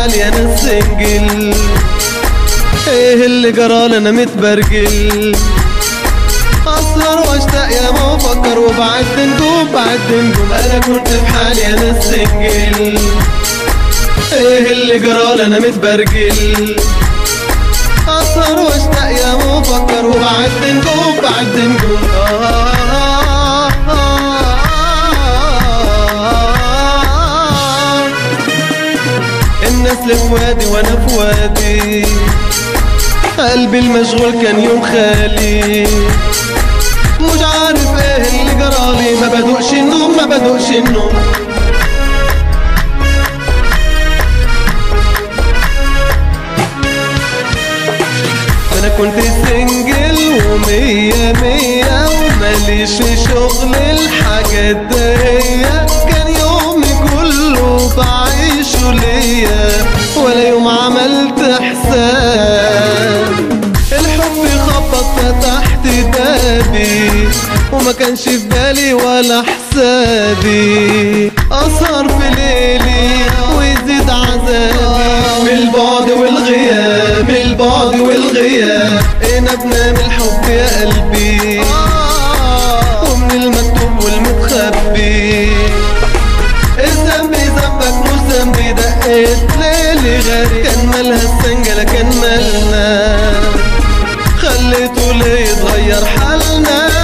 بحالي انا سنجل ايه اللي جرالي انا متبرجل اسهر واشتاق يا ما افكر وبعد نجوم بعد نجوم انا كنت بحالي انا سنجل ايه اللي جرالي انا متبرجل اسهر واشتاق يا ما افكر وبعد نجوم بعد نجوم آه الناس اللي في وادي وانا في وادي قلبي المشغول كان يوم خالي مش عارف ايه اللي جرالي ما بدوقش النوم ما بدوقش النوم انا كنت سنجل ومية مية وماليش في شغل الحاجات دهية كان يومي كله بعيشه ليا ولا يوم عملت حساب الحب خبط فتحت بابي وما كانش في بالي ولا حسابي أسهر في ليلي ويزيد عذابي من البعد والغياب من البعد والغياب انا بنام الحب يا قلبي ومن المكتوب والمتخبي الذنب ذنبك مش ذنبي دقيت ليلي غريب كان مالها السنجلة كان مالنا خليته ليه يتغير حالنا